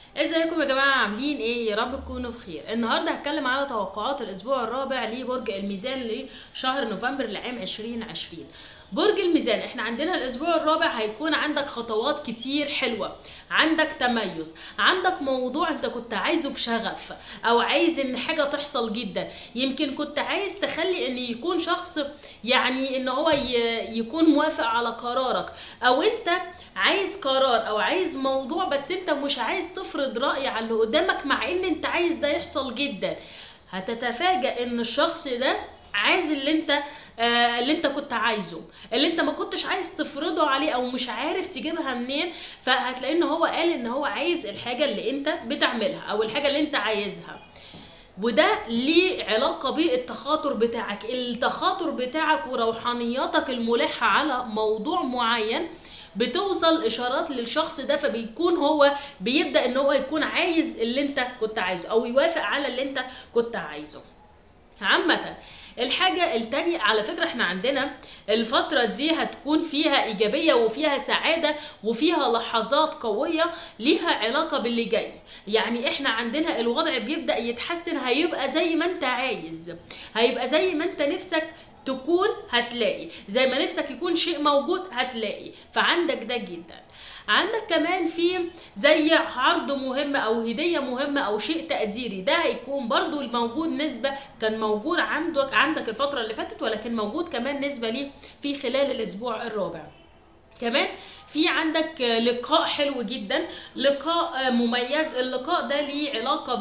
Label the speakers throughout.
Speaker 1: ازيكم يا جماعه عاملين ايه يا رب تكونوا بخير النهارده هتكلم على توقعات الاسبوع الرابع لبرج الميزان لشهر نوفمبر لعام 2020 برج الميزان احنا عندنا الاسبوع الرابع هيكون عندك خطوات كتير حلوه عندك تميز عندك موضوع انت كنت عايزه بشغف او عايز ان حاجه تحصل جدا يمكن كنت عايز تخلي ان يكون شخص يعني ان هو ي- يكون موافق على قرارك او انت عايز قرار او عايز موضوع بس انت مش عايز تفرض رأي على اللي قدامك مع ان انت عايز ده يحصل جدا هتتفاجأ ان الشخص ده عايز اللي انت آه اللي انت كنت عايزه اللي انت ما كنتش عايز تفرضه عليه او مش عارف تجيبها منين فهتلاقي ان هو قال ان هو عايز الحاجة اللي انت بتعملها او الحاجة اللي انت عايزها وده ليه علاقة بالتخاطر بتاعك التخاطر بتاعك وروحانياتك الملحة على موضوع معين بتوصل اشارات للشخص ده فبيكون هو بيبدا ان هو يكون عايز اللي انت كنت عايزه او يوافق على اللي انت كنت عايزه عامة الحاجة التانية على فكرة احنا عندنا الفترة دي هتكون فيها ايجابية وفيها سعادة وفيها لحظات قوية ليها علاقة باللي جاي يعني احنا عندنا الوضع بيبدأ يتحسن هيبقى زي ما انت عايز هيبقى زي ما انت نفسك تكون هتلاقي زي ما نفسك يكون شيء موجود هتلاقي فعندك ده جدا عندك كمان في زي عرض مهم او هديه مهمه او شيء تقديري ده هيكون برضو الموجود نسبه كان موجود عندك عندك الفتره اللي فاتت ولكن موجود كمان نسبه ليه في خلال الاسبوع الرابع كمان في عندك لقاء حلو جدا لقاء مميز اللقاء ده ليه علاقة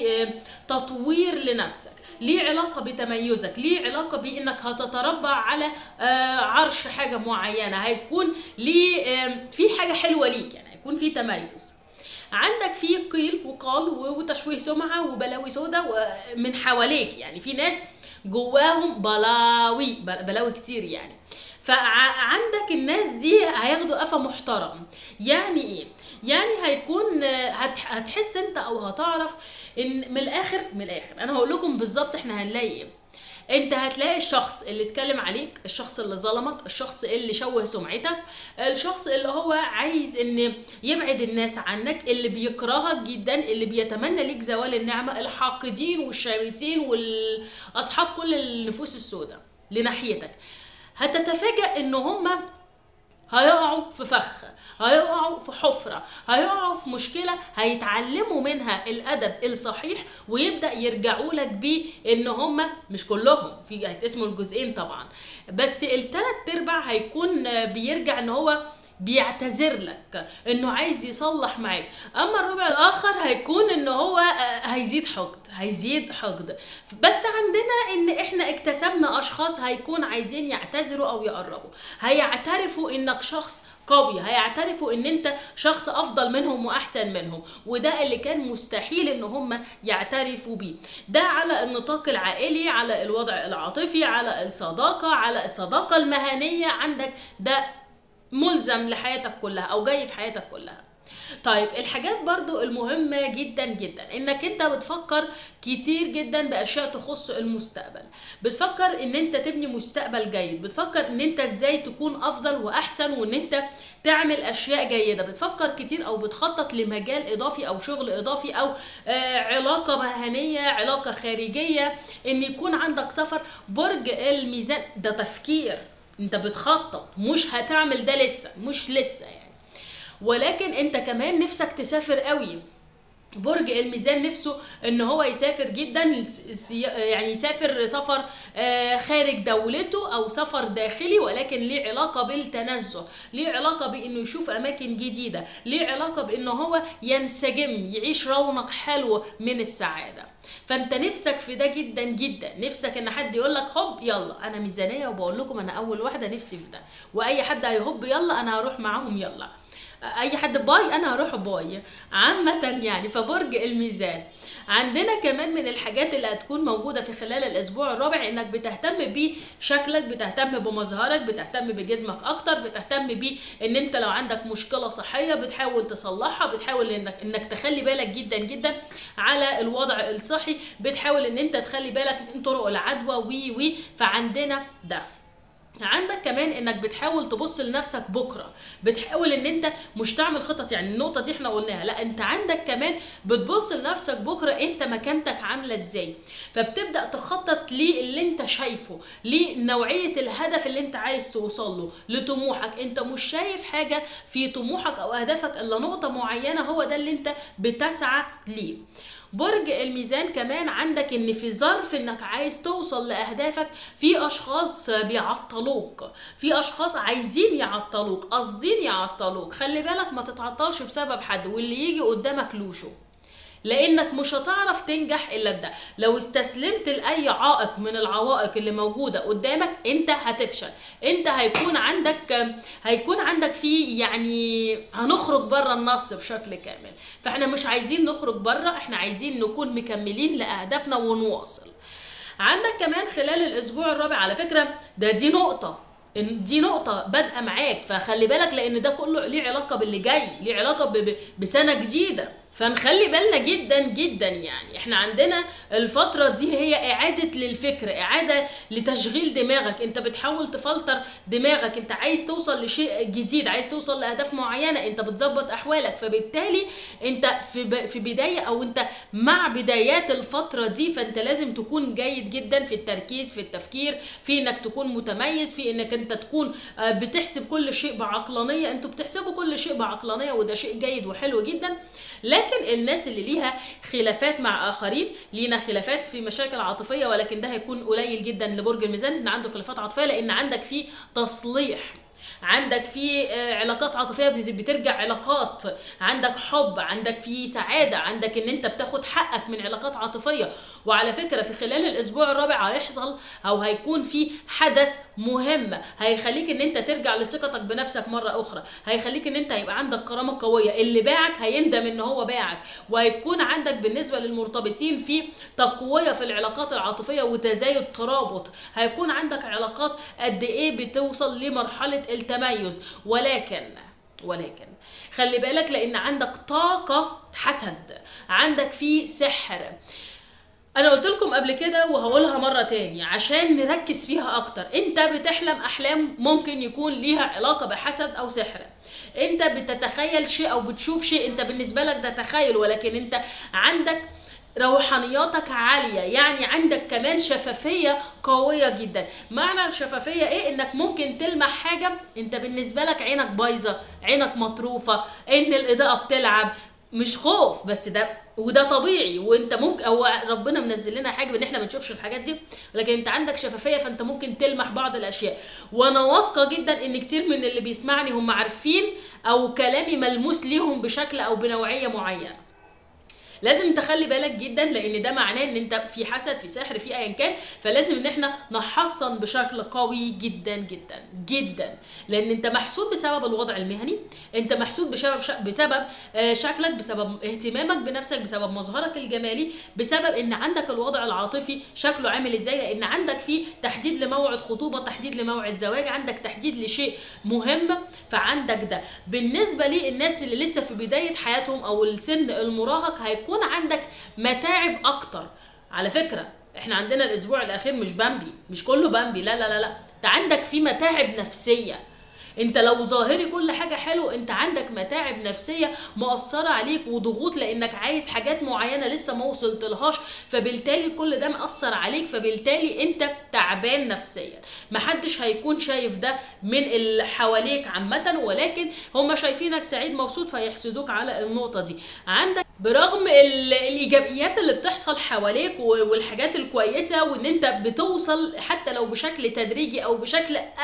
Speaker 1: بتطوير لنفسك ليه علاقة بتميزك ليه علاقة بانك هتتربع على آه، عرش حاجة معينة هيكون ليه آه، في حاجة حلوة ليك يعني هيكون في تميز عندك في قيل وقال وتشويه سمعة وبلاوي سودا من حواليك يعني في ناس جواهم بلاوي بلاوي كتير يعني فعندك الناس دي هياخدوا قفا محترم يعني ايه يعني هيكون هت- هتحس انت او هتعرف ان من الاخر من الاخر انا هقول لكم بالظبط احنا هنلاقي ايه انت هتلاقي الشخص اللي اتكلم عليك الشخص اللي ظلمك الشخص اللي شوه سمعتك الشخص اللي هو عايز ان يبعد الناس عنك اللي بيكرهك جدا اللي بيتمنى ليك زوال النعمة الحاقدين والشامتين والاصحاب كل النفوس السوداء لناحيتك هتتفاجأ ان هما هيقعوا في فخ هيقعوا في حفرة هيقعوا في مشكلة هيتعلموا منها الأدب الصحيح ويبدأ يرجعوا لك بيه إن هما مش كلهم في هيتقسموا الجزئين طبعا بس التلات أرباع هيكون بيرجع إن هو بيعتذر لك انه عايز يصلح معاك اما الربع الاخر هيكون ان هو آه، هيزيد حقد هيزيد حقد بس عندنا ان احنا اكتسبنا اشخاص هيكون عايزين يعتذروا او يقربوا هيعترفوا انك شخص قوي هيعترفوا ان انت شخص افضل منهم واحسن منهم وده اللي كان مستحيل ان هم يعترفوا بيه ده على النطاق العائلي على الوضع العاطفي على الصداقة على الصداقة المهنية عندك ده ملزم لحياتك كلها او جاي في حياتك كلها طيب الحاجات برضو المهمة جدا جدا انك انت بتفكر كتير جدا باشياء تخص المستقبل بتفكر ان انت تبني مستقبل جيد بتفكر ان انت ازاي تكون افضل واحسن وان انت تعمل اشياء جيدة بتفكر كتير او بتخطط لمجال اضافي او شغل اضافي او آه علاقة مهنية علاقة خارجية ان يكون عندك سفر برج الميزان ده تفكير انت بتخطط مش هتعمل ده لسه مش لسه يعني ولكن انت كمان نفسك تسافر قوي برج الميزان نفسه ان هو يسافر جدا سي- يعني يسافر سفر آه، خارج دولته او سفر داخلي ولكن ليه علاقه بالتنزه ليه علاقه بانه يشوف اماكن جديده ليه علاقه بانه هو ينسجم يعيش رونق حلو من السعاده فانت نفسك في ده جدا جدا نفسك ان حد يقول لك هوب يلا انا ميزانيه وبقول لكم انا اول واحده نفسي في ده واي حد هيهوب يلا انا هروح معاهم يلا اي حد باي انا هروح باي عامة يعني فبرج الميزان عندنا كمان من الحاجات اللي هتكون موجودة في خلال الاسبوع الرابع انك بتهتم بشكلك بتهتم بمظهرك بتهتم بجسمك اكتر بتهتم بيه ان انت لو عندك مشكلة صحية بتحاول تصلحها بتحاول انك انك تخلي بالك جدا جدا على الوضع الصحي بتحاول ان انت تخلي بالك من طرق العدوى وي وي فعندنا ده عندك كمان انك بتحاول تبص لنفسك بكره بتحاول ان انت مش تعمل خطط يعني النقطه دي احنا قلناها لا انت عندك كمان بتبص لنفسك بكره انت مكانتك عامله ازاي فبتبدا تخطط للي انت شايفه لنوعيه الهدف اللي انت عايز توصل له لطموحك انت مش شايف حاجه في طموحك او اهدافك الا نقطه معينه هو ده اللي انت بتسعى ليه برج الميزان كمان عندك ان في ظرف انك عايز توصل لاهدافك في اشخاص بيعطلوك في اشخاص عايزين يعطلوك قاصدين يعطلوك خلي بالك ما تتعطلش بسبب حد واللي يجي قدامك لوشه لانك مش هتعرف تنجح الا بده لو استسلمت لاي عائق من العوائق اللي موجوده قدامك انت هتفشل انت هيكون عندك هيكون عندك في يعني هنخرج بره النص بشكل كامل فاحنا مش عايزين نخرج بره احنا عايزين نكون مكملين لاهدافنا ونواصل عندك كمان خلال الاسبوع الرابع على فكره ده دي نقطه إن دي نقطة بادئة معاك فخلي بالك لأن ده كله ليه علاقة باللي جاي، ليه علاقة ب- ب- بسنة جديدة، فنخلي بالنا جدا جدا يعني احنا عندنا الفترة دي هي إعادة للفكر، إعادة لتشغيل دماغك، أنت بتحاول تفلتر دماغك، أنت عايز توصل لشيء جديد، عايز توصل لأهداف معينة، أنت بتظبط أحوالك، فبالتالي أنت في ب- في بداية أو أنت مع بدايات الفترة دي فأنت لازم تكون جيد جدا في التركيز، في التفكير، في إنك تكون متميز، في إنك أنت تكون آه، بتحسب كل شيء بعقلانية، أنتوا بتحسبوا كل شيء بعقلانية وده شيء جيد وحلو جدا، لكن الناس اللي ليها خلافات مع اخرين لينا خلافات في مشاكل عاطفيه ولكن ده هيكون قليل جدا لبرج الميزان ان عنده خلافات عاطفيه لان عندك فيه تصليح عندك في آه، علاقات عاطفيه بت- بترجع علاقات عندك حب عندك في سعاده عندك ان انت بتاخد حقك من علاقات عاطفيه وعلى فكره في خلال الاسبوع الرابع هيحصل او هيكون في حدث مهم هيخليك ان انت ترجع لثقتك بنفسك مره اخرى هيخليك ان انت يبقى عندك كرامه قويه اللي باعك هيندم ان هو باعك وهيكون عندك بالنسبه للمرتبطين في تقويه في العلاقات العاطفيه وتزايد ترابط هيكون عندك علاقات قد ايه بتوصل لمرحله التميز ولكن ولكن خلي بالك لان عندك طاقه حسد عندك في سحر انا قلت لكم قبل كده وهقولها مره تاني عشان نركز فيها اكتر انت بتحلم احلام ممكن يكون ليها علاقه بحسد او سحر انت بتتخيل شيء او بتشوف شيء انت بالنسبه لك ده تخيل ولكن انت عندك روحانياتك عاليه يعني عندك كمان شفافيه قويه جدا معنى الشفافيه ايه انك ممكن تلمح حاجه انت بالنسبه لك عينك بايظه عينك مطروفه ان الاضاءه بتلعب مش خوف بس ده وده طبيعي وانت ممكن او ربنا منزل لنا حاجه ان احنا ما نشوفش الحاجات دي لكن انت عندك شفافيه فانت ممكن تلمح بعض الاشياء وانا واثقه جدا ان كتير من اللي بيسمعني هم عارفين او كلامي ملموس ليهم بشكل او بنوعيه معينه لازم تخلي بالك جدا لان ده معناه ان انت في حسد في سحر في ايا كان فلازم ان احنا نحصن بشكل قوي جدا جدا جدا لان انت محسود بسبب الوضع المهني انت محسود بسبب ش... بسبب آه، شكلك بسبب اهتمامك بنفسك بسبب مظهرك الجمالي بسبب ان عندك الوضع العاطفي شكله عامل ازاي لان عندك فيه تحديد لموعد خطوبه تحديد لموعد زواج عندك تحديد لشيء مهم فعندك ده بالنسبه للناس اللي لسه في بدايه حياتهم او السن المراهق هيكون عندك متاعب اكتر على فكره احنا عندنا الاسبوع الاخير مش بامبي مش كله بامبي لا لا لا لا انت عندك في متاعب نفسيه انت لو ظاهري كل حاجه حلو انت عندك متاعب نفسيه مؤثره عليك وضغوط لانك عايز حاجات معينه لسه ما وصلتلهاش فبالتالي كل ده مأثر عليك فبالتالي انت تعبان نفسيا محدش هيكون شايف ده من اللي حواليك عامه ولكن هم شايفينك سعيد مبسوط فيحسدوك على النقطه دي عندك برغم ال- الايجابيات اللي بتحصل حواليك و- والحاجات الكويسه وان انت بتوصل حتى لو بشكل تدريجي او بشكل اه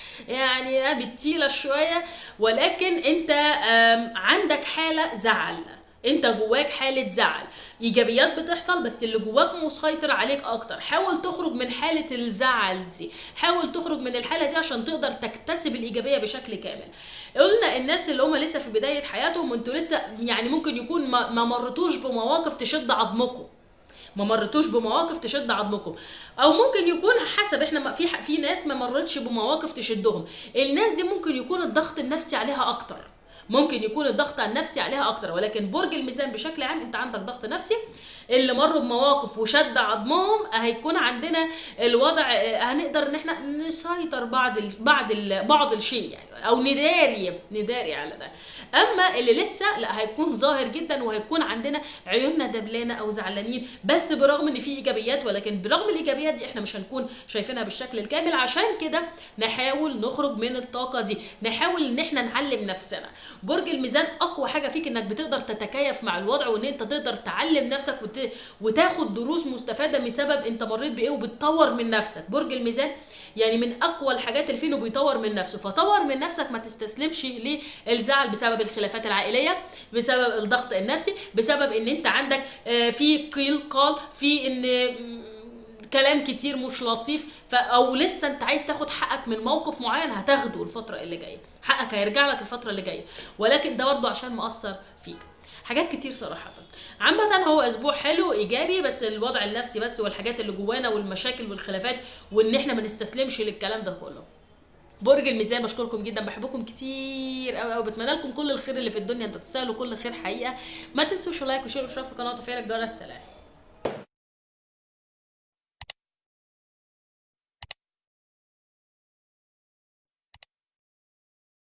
Speaker 1: يعني آه بتيله شويه ولكن انت آم، عندك حاله زعل انت جواك حالة زعل ايجابيات بتحصل بس اللي جواك مسيطر عليك اكتر حاول تخرج من حالة الزعل دي حاول تخرج من الحالة دي عشان تقدر تكتسب الايجابية بشكل كامل قلنا الناس اللي هم لسه في بداية حياتهم انتوا لسه يعني ممكن يكون ما, ما مرتوش بمواقف تشد عظمكم ما مرتوش بمواقف تشد عظمكم او ممكن يكون حسب احنا ما- في ح- في ناس ما مرتش بمواقف تشدهم الناس دي ممكن يكون الضغط النفسي عليها اكتر ممكن يكون الضغط النفسي عليها اكتر ولكن برج الميزان بشكل عام انت عندك ضغط نفسي اللي مروا بمواقف وشد عظمهم هيكون عندنا الوضع آه، هنقدر ان احنا نسيطر بعض ال... بعض ال... بعض الشيء يعني او نداري نداري على ده اما اللي لسه لا هيكون ظاهر جدا وهيكون عندنا عيوننا دبلانه او زعلانين بس برغم ان في ايجابيات ولكن برغم الايجابيات دي احنا مش هنكون شايفينها بالشكل الكامل عشان كده نحاول نخرج من الطاقه دي نحاول ان احنا نعلم نفسنا برج الميزان اقوى حاجه فيك انك بتقدر تتكيف مع الوضع وان انت تقدر تعلم نفسك وت... وتاخد دروس مستفاده بسبب انت مريت بايه وبتطور من نفسك برج الميزان يعني من اقوى الحاجات اللي فيه انه بيطور من نفسه فطور من نفسك ما تستسلمش للزعل بسبب الخلافات العائليه بسبب الضغط النفسي بسبب ان انت عندك آه، في قيل قال في ان م، كلام كتير مش لطيف ف... او لسه انت عايز تاخد حقك من موقف معين هتاخده الفتره اللي جايه حقك هيرجع لك الفتره اللي جايه ولكن ده برضه عشان مأثر فيك حاجات كتير صراحة عامة هو أسبوع حلو إيجابي بس الوضع النفسي بس والحاجات اللي جوانا والمشاكل والخلافات وإن إحنا ما نستسلمش للكلام ده كله برج الميزان بشكركم جدا بحبكم كتير قوي قوي بتمنى لكم كل الخير اللي في الدنيا انتوا تستاهلوا كل خير حقيقه ما تنسوش لايك وشير واشتراك في القناه وتفعيل الجرس سلام